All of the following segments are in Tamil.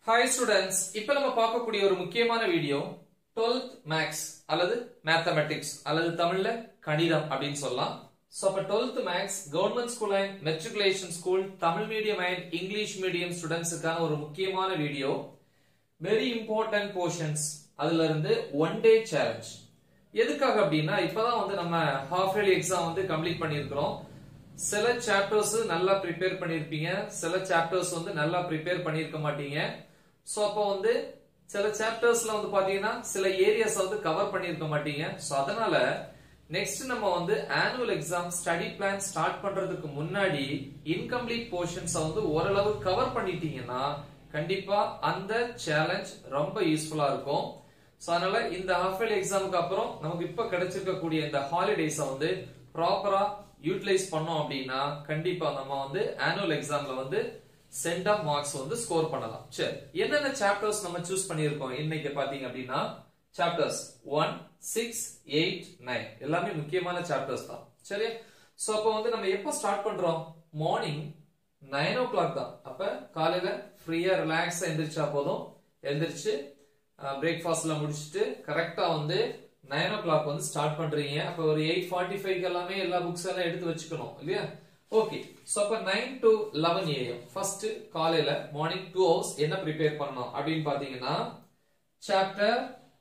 ஹாய் ஸ்டூடெண்ட்ஸ் இப்போ நம்ம பார்க்கக்கூடிய ஒரு முக்கியமான வீடியோ 12th மேக்ஸ் அல்லது மேத்தமெட்டிக்ஸ் அல்லது தமிழ்ல கணிதம் அப்படின்னு சொல்லலாம் ஸோ அப்போ 12th maths government school and matriculation school Tamil medium and English medium ஸ்டூடெண்ட்ஸுக்கான ஒரு முக்கியமான வீடியோ வெரி இம்பார்ட்டன்ட் போர்ஷன்ஸ் அதுல இருந்து ஒன் டே சேலஞ்ச் எதுக்காக அப்படின்னா இப்பதான் வந்து நம்ம ஹாஃப் இயர்லி எக்ஸாம் வந்து கம்ப்ளீட் பண்ணியிருக்கிறோம் சில சாப்டர்ஸ் நல்லா ப்ரிப்பேர் பண்ணிருப்பீங்க சில சாப்டர்ஸ் வந்து நல்லா ப்ரிப்பேர் பண்ணிருக்க மாட்டீங்க சோ அப்போ வந்து சில சாப்டர்ஸ்ல வந்து பாத்தீங்கன்னா சில ஏரியாஸ் வந்து கவர் பண்ணிருக்க மாட்டீங்க சோ அதனால நெக்ஸ்ட் நம்ம வந்து annual exam study plan start பண்றதுக்கு முன்னாடி இன்கம்ப்ளீட் போர்ஷன்ஸ் வந்து ஓரளவு கவர் பண்ணிட்டீங்கன்னா கண்டிப்பா அந்த சேலஞ்ச் ரொம்ப யூஸ்ஃபுல்லா இருக்கும் சோ அதனால இந்த ஹாஃப் இயர்லி எக்ஸாமுக்கு அப்புறம் நமக்கு இப்ப கிடைச்சிருக்கக்கூடிய இந்த ஹாலிடேஸ வந்து ப்ராப்பரா யூட்டிலைஸ் பண்ணோம் அப்படின்னா கண்டிப்பா நம்ம வந்து ஆனுவல் எக்ஸாம்ல வந்து சென்ட் ஆஃப் மார்க்ஸ் வந்து ஸ்கோர் பண்ணலாம் சரி என்னென்ன சாப்டர்ஸ் நம்ம சூஸ் பண்ணியிருக்கோம் இன்னைக்கு பாத்தீங்க அப்படின்னா chapters one six eight nine எல்லாமே முக்கியமான சாப்டர்ஸ் தான் சரியா சோ அப்போ வந்து நம்ம எப்போ ஸ்டார்ட் பண்றோம் மார்னிங் நைன் ஓ கிளாக் தான் அப்ப காலையில ஃப்ரீயா ரிலாக்ஸா எந்திரிச்சா போதும் எந்திரிச்சு பிரேக்ஃபாஸ்ட்ல முடிச்சுட்டு கரெக்டா வந்து நைன் ஓ கிளாக் வந்து ஸ்டார்ட் பண்றீங்க அப்ப ஒரு எயிட் ஃபார்ட்டி ஃபைவ் எல்லாமே எல்லா புக்ஸ் எல்லாம் எடுத்து வச்சுக்கணும் இல்லையா ஓகே சோ அப்ப nine to eleven AM first காலையில மார்னிங் டூ ஹவர்ஸ் என்ன ப்ரிப்பேர் பண்ணணும் அப்படின்னு பாத்தீங்கன்னா சாப்டர்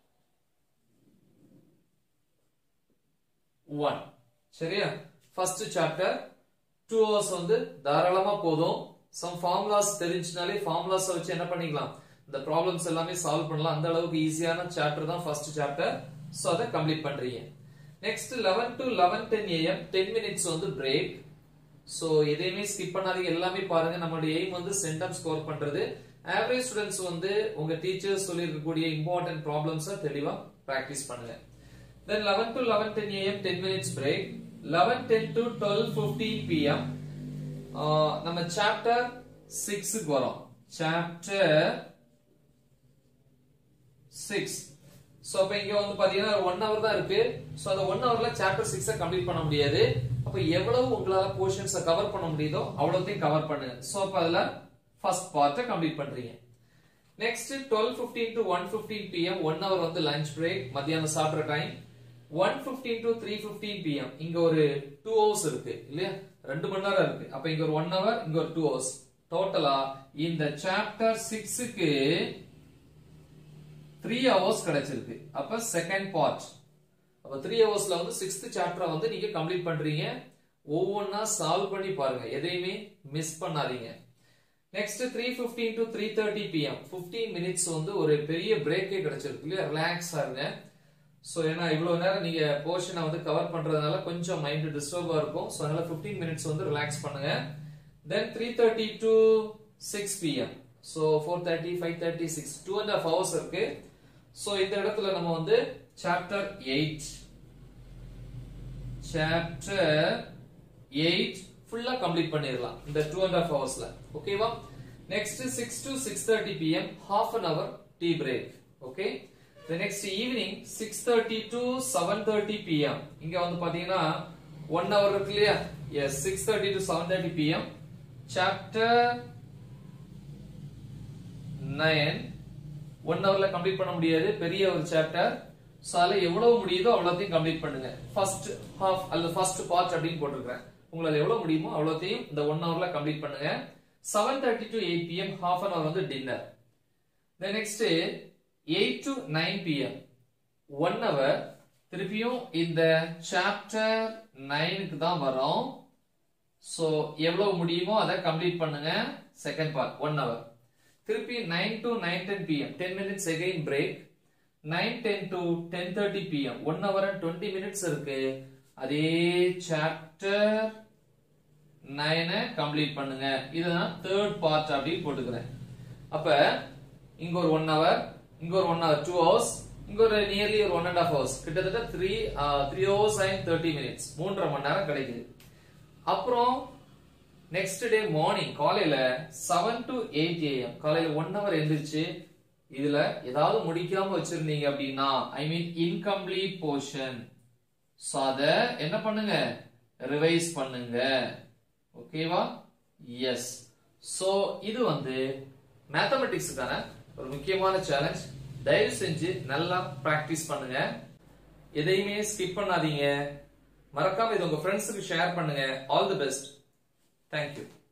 ஒன் சரியா ஃபர்ஸ்ட் சாப்டர் டூ ஹவர்ஸ் வந்து தாராளமா போதும் சம் ஃபார்முலாஸ் தெரிஞ்சுனாலே ஃபார்முலாஸ் வச்சு என்ன பண்ணிக்கலாம் இந்த ப்ராப்ளம்ஸ் எல்லாமே சால்வ் பண்ணலாம் அந்த அளவுக்கு ஈஸியான சாப்டர் தான் ஃபர்ஸ்ட் சாப்டர் சோ அதை கம்ப்ளீட் பண்றீங்க next eleven to eleven ten AM ten minutes வந்து பிரேக் சோ எதையுமே ஸ்கிப் பண்ணாதீங்க எல்லாமே பாருங்க நம்மளுடைய எய்ம் வந்து சென்டம் ஸ்கோர் பண்றது ஆவரேஜ் ஸ்டூடெண்ட்ஸ் வந்து உங்க டீச்சர்ஸ் சொல்லியிருக்கக்கூடிய இம்பார்ட்டன்ட் ப்ராப்ளம்ஸை தெளிவா பிராக்டிஸ் பண்ணுங்க then eleven to eleven ten AM ten minutes break eleven ten to twelve fifteen PM நம்ம சாப்டர் சிக்ஸுக்கு வரோம் சாப்டர் சிக்ஸ் சோ அப்ப இங்க வந்து பாத்தீங்கன்னா ஒன் ஹவர் தான் இருக்கு சோ அந்த ஒன் ஹவர்ல சாப்டர் சிக்ஸ கம்ப்ளீட் பண்ண முடியாது அப்ப எவ்வளவு உங்களால போர்ஷன்ஸ் கவர் பண்ண முடியுதோ அவ்வளவுத்தையும் கவர் பண்ணுங்க சோ அப்ப அதுல ஃபர்ஸ்ட் பார்ட்டை கம்ப்ளீட் பண்றீங்க next twelve fifteen to one fifteen PM one hour வந்து லஞ்ச் பிரேக் மத்தியானம் சாப்பிட்ற time one fifteen to three fifteen PM இங்க ஒரு டூ ஹவர்ஸ் இருக்கு இல்லையா ரெண்டு மணி நேரம் இருக்கு அப்ப இங்க ஒரு ஒன் ஹவர் இங்க ஒரு டூ ஹவர்ஸ் டோட்டலா இந்த சாப்டர் சிக்ஸுக்கு த்ரீ ஹவர்ஸ் கிடைச்சிருக்கு அப்ப செகண்ட் பார்ட் அப்ப த்ரீ ஹவர்ஸ்ல வந்து சிக்ஸ்த் சாப்டரை வந்து நீங்க கம்ப்ளீட் பண்றீங்க ஒவ்வொன்னா சால்வ் பண்ணி பாருங்க எதையுமே மிஸ் பண்ணாதீங்க next three fifteen to three thirty PM fifteen minutes வந்து ஒரு பெரிய பிரேக்கே கிடைச்சிருக்கு இல்லையா ரிலாக்ஸ் ஆகுங்க ஸோ ஏன்னா இவ்வளவு நேரம் நீங்க போர்ஷனை வந்து கவர் பண்றதுனால கொஞ்சம் மைண்ட் டிஸ்டர்பா இருக்கும் ஸோ அதனால பிப்டீன் மினிட்ஸ் வந்து ரிலாக்ஸ் பண்ணுங்க then three thirty to six PM so four thirty five thirty six two and half hours இருக்கு ஸோ இந்த இடத்துல நம்ம வந்து சாப்டர் எயிட் சாப்டர் எயிட் ஃபுல்லா கம்ப்ளீட் பண்ணிடலாம் இந்த டூ அண்ட் ஹாஃப் ஹவர்ஸ்ல ஓகேவா next six to six thirty PM half an hour tea break okay the next evening 6:30 to 7:30 pm இங்க வந்து பாத்தீங்கன்னா 1 hour இருக்கு இல்லையா yes 6:30 to 7:30 pm chapter 9 1 hourல கம்ப்ளீட் பண்ண முடியாது பெரிய ஒரு சாப்டர் சோ அதுல எவ்வளவு முடியுதோ அவ்வளவுத்தையும் கம்ப்ளீட் பண்ணுங்க ஃபர்ஸ்ட் ஹாஃப் அல்லது ஃபர்ஸ்ட் பார்ட் அப்படின்னு போட்டிருக்கேன் உங்களால எவ்வளவு முடியுமோ அவ்வளவுத்தையும் இந்த 1 hourல கம்ப்ளீட் பண்ணுங்க 7:30 to 8 pm half an hour வந்து dinner the next 8 to 9 pm 1 hour திருப்பியும் இந்த சாப்டர் 9க்கு தான் வரோம் சோ எவ்வளவு முடியுமோ அதை கம்ப்ளீட் பண்ணுங்க செகண்ட் பார்ட் 1 hour திருப்பி 9 to 9:10 pm 10 minutes again break 9:10 to 10:30 pm 1 hour and 20 minutes இருக்கு அதே சாப்டர் 9 கம்ப்ளீட் பண்ணுங்க இதுதான் தேர்ட் பார்ட் அப்படின்னு போட்டுக்கிறேன் அப்ப இங்க ஒரு 1 hour இங்க ஒரு ஒன் ஹவர் டூ ஹவர்ஸ் இங்க ஒரு நியர்லி ஒரு ஒன் அண்ட் ஹாஃப் ஹவர்ஸ் கிட்டத்தட்ட three three hours and thirty minutes மூன்றரை மணி நேரம் கிடைக்குது அப்புறம் நெக்ஸ்ட் டே மார்னிங் காலையில செவன் டு எயிட் ஏஎம் காலையில ஒன் ஹவர் எந்திரிச்சு இதுல ஏதாவது முடிக்காம வச்சிருந்தீங்க அப்படின்னா I mean incomplete portion so அத என்ன பண்ணுங்க ரிவைஸ் பண்ணுங்க ஓகேவா எஸ் சோ இது வந்து மேத்தமெட்டிக்ஸுக்கான ஒரு முக்கியமான சேலஞ்ச் தயவு செஞ்சு நல்லா பிராக்டிஸ் பண்ணுங்க எதையுமே ஸ்கிப் பண்ணாதீங்க மறக்காம இது உங்க ஃப்ரெண்ட்ஸுக்கு ஷேர் பண்ணுங்க ஆல் தி பெஸ்ட் தேங்க்யூ